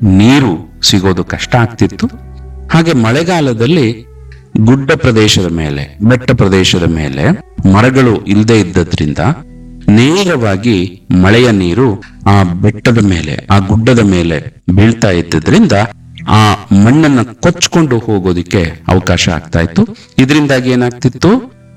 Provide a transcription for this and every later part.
ನೀರು ಸಿಗೋದು ಕಷ್ಟ ಆಗ್ತಿತ್ತು ಹಾಗೆ ಮಳೆಗಾಲದಲ್ಲಿ ಗುಡ್ಡ ಪ್ರದೇಶದ ಮೇಲೆ ಬೆಟ್ಟ ಪ್ರದೇಶದ ಮೇಲೆ ಮರಗಳು ಇಲ್ಲದೆ ಇದ್ದದ್ರಿಂದ ನೇರವಾಗಿ ಮಳೆಯ ನೀರು ಆ ಬೆಟ್ಟದ ಮೇಲೆ ಆ ಗುಡ್ಡದ ಮೇಲೆ ಬೀಳ್ತಾ ಇದ್ದದ್ರಿಂದ ಆ ಮಣ್ಣನ್ನ ಕೊಚ್ಕೊಂಡು ಹೋಗೋದಿಕ್ಕೆ ಅವಕಾಶ ಆಗ್ತಾ ಇತ್ತು ಇದರಿಂದಾಗಿ ಏನಾಗ್ತಿತ್ತು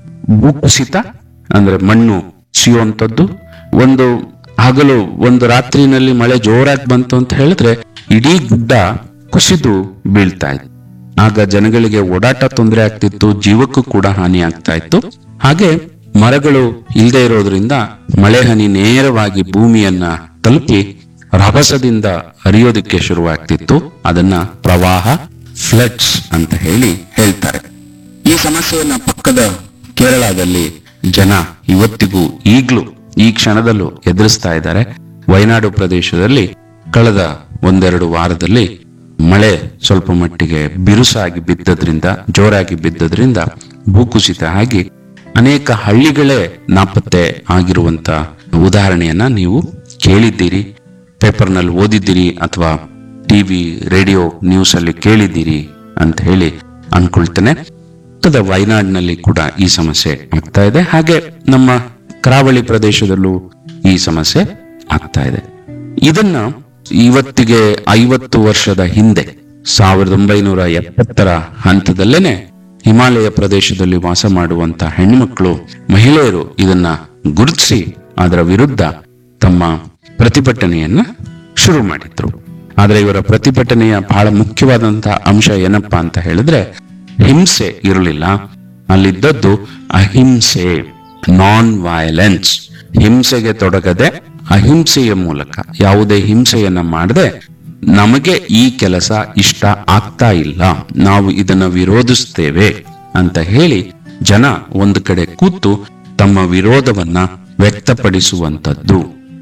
ಭೂಕುಸಿತ ಅಂದ್ರೆ ಮಣ್ಣು ಸಿಯುವಂಥದ್ದು ಒಂದು ಹಗಲು ಒಂದು ರಾತ್ರಿನಲ್ಲಿ ಮಳೆ ಜೋರಾಗಿ ಬಂತು ಅಂತ ಹೇಳಿದ್ರೆ ಇಡೀ ಗುಡ್ಡ ಕುಸಿದು ಬೀಳ್ತಾ ಇತ್ತು ಆಗ ಜನಗಳಿಗೆ ಓಡಾಟ ತೊಂದರೆ ಆಗ್ತಿತ್ತು ಜೀವಕ್ಕೂ ಕೂಡ ಹಾನಿ ಆಗ್ತಾ ಇತ್ತು ಹಾಗೆ ಮರಗಳು ಇಲ್ಲದೆ ಇರೋದ್ರಿಂದ ಮಳೆ ಹನಿ ನೇರವಾಗಿ ಭೂಮಿಯನ್ನ ತಲುಪಿ ರಭಸದಿಂದ ಹರಿಯೋದಕ್ಕೆ ಶುರುವಾಗ್ತಿತ್ತು ಅದನ್ನ ಪ್ರವಾಹ ಫ್ಲಡ್ಸ್ ಅಂತ ಹೇಳಿ ಹೇಳ್ತಾರೆ ಈ ಸಮಸ್ಯೆಯನ್ನ ಪಕ್ಕದ ಕೇರಳದಲ್ಲಿ ಜನ ಇವತ್ತಿಗೂ ಈಗ್ಲೂ ಈ ಕ್ಷಣದಲ್ಲೂ ಎದುರಿಸ್ತಾ ಇದ್ದಾರೆ ವಯನಾಡು ಪ್ರದೇಶದಲ್ಲಿ ಕಳೆದ ಒಂದೆರಡು ವಾರದಲ್ಲಿ ಮಳೆ ಸ್ವಲ್ಪ ಮಟ್ಟಿಗೆ ಬಿರುಸಾಗಿ ಬಿದ್ದದ್ರಿಂದ ಜೋರಾಗಿ ಬಿದ್ದದ್ರಿಂದ ಭೂಕುಸಿತ ಆಗಿ ಅನೇಕ ಹಳ್ಳಿಗಳೇ ನಾಪತ್ತೆ ಆಗಿರುವಂತ ಉದಾಹರಣೆಯನ್ನ ನೀವು ಕೇಳಿದ್ದೀರಿ ಪೇಪರ್ನಲ್ಲಿ ಓದಿದ್ದೀರಿ ಅಥವಾ ಟಿವಿ ರೇಡಿಯೋ ನ್ಯೂಸ್ ಅಲ್ಲಿ ಕೇಳಿದ್ದೀರಿ ಅಂತ ಹೇಳಿ ಅನ್ಕೊಳ್ತೇನೆ ಪಕ್ಕದ ವಯನಾಡಿನಲ್ಲಿ ಕೂಡ ಈ ಸಮಸ್ಯೆ ಆಗ್ತಾ ಇದೆ ಹಾಗೆ ನಮ್ಮ ಕರಾವಳಿ ಪ್ರದೇಶದಲ್ಲೂ ಈ ಸಮಸ್ಯೆ ಆಗ್ತಾ ಇದೆ ಇದನ್ನ ಇವತ್ತಿಗೆ ಐವತ್ತು ವರ್ಷದ ಹಿಂದೆ ಸಾವಿರದ ಒಂಬೈನೂರ ಎಪ್ಪತ್ತರ ಹಂತದಲ್ಲೇನೆ ಹಿಮಾಲಯ ಪ್ರದೇಶದಲ್ಲಿ ವಾಸ ಮಾಡುವಂತ ಹೆಣ್ಮಕ್ಳು ಮಹಿಳೆಯರು ಇದನ್ನ ಗುರುತಿಸಿ ಅದರ ವಿರುದ್ಧ ತಮ್ಮ ಪ್ರತಿಭಟನೆಯನ್ನ ಶುರು ಮಾಡಿದ್ರು ಆದ್ರೆ ಇವರ ಪ್ರತಿಭಟನೆಯ ಬಹಳ ಮುಖ್ಯವಾದಂತಹ ಅಂಶ ಏನಪ್ಪಾ ಅಂತ ಹೇಳಿದ್ರೆ ಹಿಂಸೆ ಇರಲಿಲ್ಲ ಅಲ್ಲಿದ್ದದ್ದು ಅಹಿಂಸೆ ನಾನ್ ವಯಲೆನ್ಸ್ ಹಿಂಸೆಗೆ ತೊಡಗದೆ ಅಹಿಂಸೆಯ ಮೂಲಕ ಯಾವುದೇ ಹಿಂಸೆಯನ್ನ ಮಾಡದೆ ನಮಗೆ ಈ ಕೆಲಸ ಇಷ್ಟ ಆಗ್ತಾ ಇಲ್ಲ ನಾವು ಇದನ್ನ ವಿರೋಧಿಸ್ತೇವೆ ಅಂತ ಹೇಳಿ ಜನ ಒಂದು ಕಡೆ ಕೂತು ತಮ್ಮ ವಿರೋಧವನ್ನ ವ್ಯಕ್ತಪಡಿಸುವಂತದ್ದು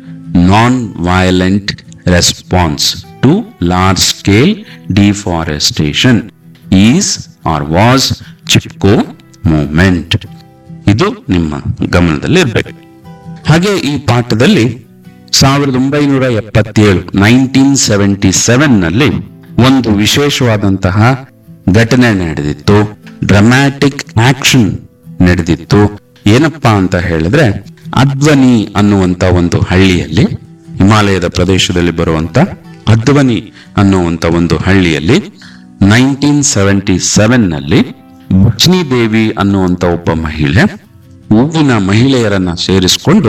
non violent response to large scale deforestation is or was Chipko movement ಇದು ನಿಮ್ಮ ಗಮನದಲ್ಲಿ ಇರ್ಬೇಕು ಹಾಗೆ ಈ ಪಾಠದಲ್ಲಿ ಸಾವಿರದ ಒಂಬೈನೂರ ಎಪ್ಪತ್ತೇಳು ನೈನ್ಟೀನ್ ಸೆವೆಂಟಿ ಸೆವೆನ್ ನಲ್ಲಿ ಒಂದು ವಿಶೇಷವಾದಂತಹ ಘಟನೆ ನಡೆದಿತ್ತು ಡ್ರಮ್ಯಾಟಿಕ್ ಆಕ್ಷನ್ ನಡೆದಿತ್ತು ಏನಪ್ಪಾ ಅಂತ ಹೇಳಿದ್ರೆ ಅದ್ವನಿ ಅನ್ನುವಂತ ಒಂದು ಹಳ್ಳಿಯಲ್ಲಿ ಹಿಮಾಲಯದ ಪ್ರದೇಶದಲ್ಲಿ ಬರುವಂತ ಅದ್ವನಿ ಅನ್ನುವಂತ ಒಂದು ಹಳ್ಳಿಯಲ್ಲಿ ನೈನ್ಟೀನ್ ಸೆವೆಂಟಿ ಸೆವೆನ್ ನಲ್ಲಿ ಬಚ್ನಿ ದೇವಿ ಅನ್ನುವಂತ ಒಬ್ಬ ಮಹಿಳೆ ಹೂವಿನ ಮಹಿಳೆಯರನ್ನ ಸೇರಿಸಿಕೊಂಡು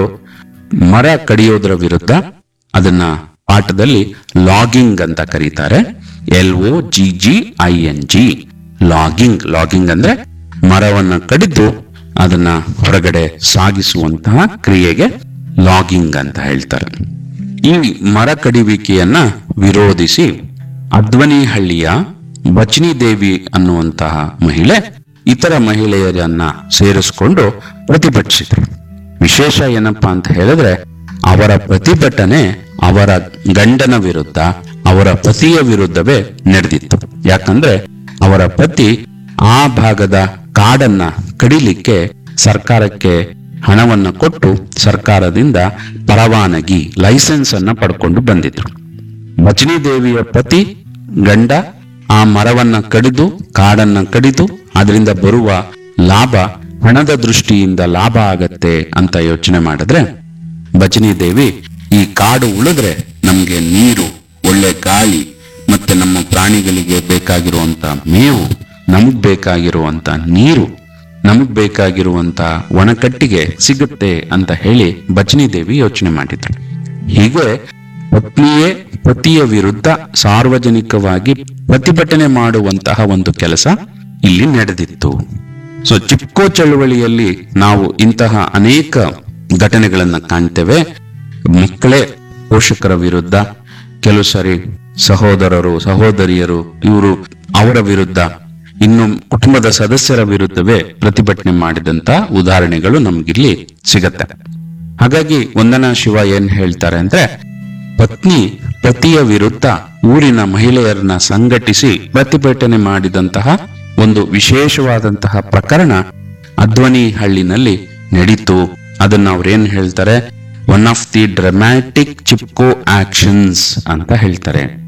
ಮರ ಕಡಿಯೋದ್ರ ವಿರುದ್ಧ ಅದನ್ನ ಪಾಠದಲ್ಲಿ ಲಾಗಿಂಗ್ ಅಂತ ಕರೀತಾರೆ L O G G I N G logging logging ಅಂದ್ರೆ ಮರವನ್ನ ಕಡಿದು ಅದನ್ನ ಹೊರಗಡೆ ಸಾಗಿಸುವಂತಹ ಕ್ರಿಯೆಗೆ ಲಾಗಿಂಗ್ ಅಂತ ಹೇಳ್ತಾರೆ ಈ ಮರ ಕಡಿಯುವಿಕೆಯನ್ನ ವಿರೋಧಿಸಿ ಅದ್ವನಿಹಳ್ಳಿಯ ಬಚ್ನಿ ದೇವಿ ಅನ್ನುವಂತಹ ಮಹಿಳೆ ಇತರ ಮಹಿಳೆಯರನ್ನ ಸೇರಿಸಿಕೊಂಡು ಪ್ರತಿಭಟಿಸಿದ್ರು ವಿಶೇಷ ಏನಪ್ಪಾ ಅಂತ ಹೇಳಿದ್ರೆ ಅವರ ಪ್ರತಿಭಟನೆ ಅವರ ಗಂಡನ ವಿರುದ್ಧ ಅವರ ಪತಿಯ ವಿರುದ್ಧವೇ ನಡೆದಿತ್ತು ಯಾಕಂದ್ರೆ ಅವರ ಪತಿ ಆ ಭಾಗದ ಕಾಡನ್ನ ಕಡಿಲಿಕ್ಕೆ ಸರ್ಕಾರಕ್ಕೆ ಹಣವನ್ನ ಕೊಟ್ಟು ಸರ್ಕಾರದಿಂದ ಪರವಾನಗಿ ಲೈಸೆನ್ಸ್ ಅನ್ನ ಪಡ್ಕೊಂಡು ಬಂದಿದ್ರು ಬಚನಿ ದೇವಿಯ ಪತಿ ಗಂಡ ಆ ಮರವನ್ನ ಕಡಿದು ಕಾಡನ್ನ ಕಡಿದು ಅದರಿಂದ ಬರುವ ಲಾಭ ಹಣದ ದೃಷ್ಟಿಯಿಂದ ಲಾಭ ಆಗತ್ತೆ ಅಂತ ಯೋಚನೆ ಮಾಡಿದ್ರೆ ಬಚನಿ ದೇವಿ ಈ ಕಾಡು ಉಳಿದ್ರೆ ನಮ್ಗೆ ನೀರು ಒಳ್ಳೆ ಗಾಳಿ ಮತ್ತೆ ನಮ್ಮ ಪ್ರಾಣಿಗಳಿಗೆ ಬೇಕಾಗಿರುವಂತ ಮೇವು ನಮಗ್ ಬೇಕಾಗಿರುವಂತ ನೀರು ನಮಗ್ ಬೇಕಾಗಿರುವಂತ ಒಣಕಟ್ಟಿಗೆ ಸಿಗುತ್ತೆ ಅಂತ ಹೇಳಿ ಬಚನಿ ದೇವಿ ಯೋಚನೆ ಮಾಡಿದ್ರು ಹೀಗೆ ಪತ್ನಿಯೇ ಪತಿಯ ವಿರುದ್ಧ ಸಾರ್ವಜನಿಕವಾಗಿ ಪ್ರತಿಭಟನೆ ಮಾಡುವಂತಹ ಒಂದು ಕೆಲಸ ಇಲ್ಲಿ ನಡೆದಿತ್ತು ಸೊ ಚಿಪ್ಕೋ ಚಳುವಳಿಯಲ್ಲಿ ನಾವು ಇಂತಹ ಅನೇಕ ಘಟನೆಗಳನ್ನ ಕಾಣ್ತೇವೆ ಮಕ್ಕಳೇ ಪೋಷಕರ ವಿರುದ್ಧ ಕೆಲವು ಸರಿ ಸಹೋದರರು ಸಹೋದರಿಯರು ಇವರು ಅವರ ವಿರುದ್ಧ ಇನ್ನು ಕುಟುಂಬದ ಸದಸ್ಯರ ವಿರುದ್ಧವೇ ಪ್ರತಿಭಟನೆ ಮಾಡಿದಂತ ಉದಾಹರಣೆಗಳು ನಮ್ಗಿಲ್ಲಿ ಸಿಗತ್ತೆ ಹಾಗಾಗಿ ವಂದನಾ ಶಿವ ಏನ್ ಹೇಳ್ತಾರೆ ಅಂದ್ರೆ ಪತ್ನಿ ಪತಿಯ ವಿರುದ್ಧ ಊರಿನ ಮಹಿಳೆಯರನ್ನ ಸಂಘಟಿಸಿ ಪ್ರತಿಭಟನೆ ಮಾಡಿದಂತಹ ಒಂದು ವಿಶೇಷವಾದಂತಹ ಪ್ರಕರಣ ಅದ್ವನಿ ಹಳ್ಳಿನಲ್ಲಿ ನಡೀತು ಅದನ್ನ ಅವ್ರೇನ್ ಹೇಳ್ತಾರೆ one of the dramatic Chipko actions ಅಂತ ಹೇಳ್ತಾರೆ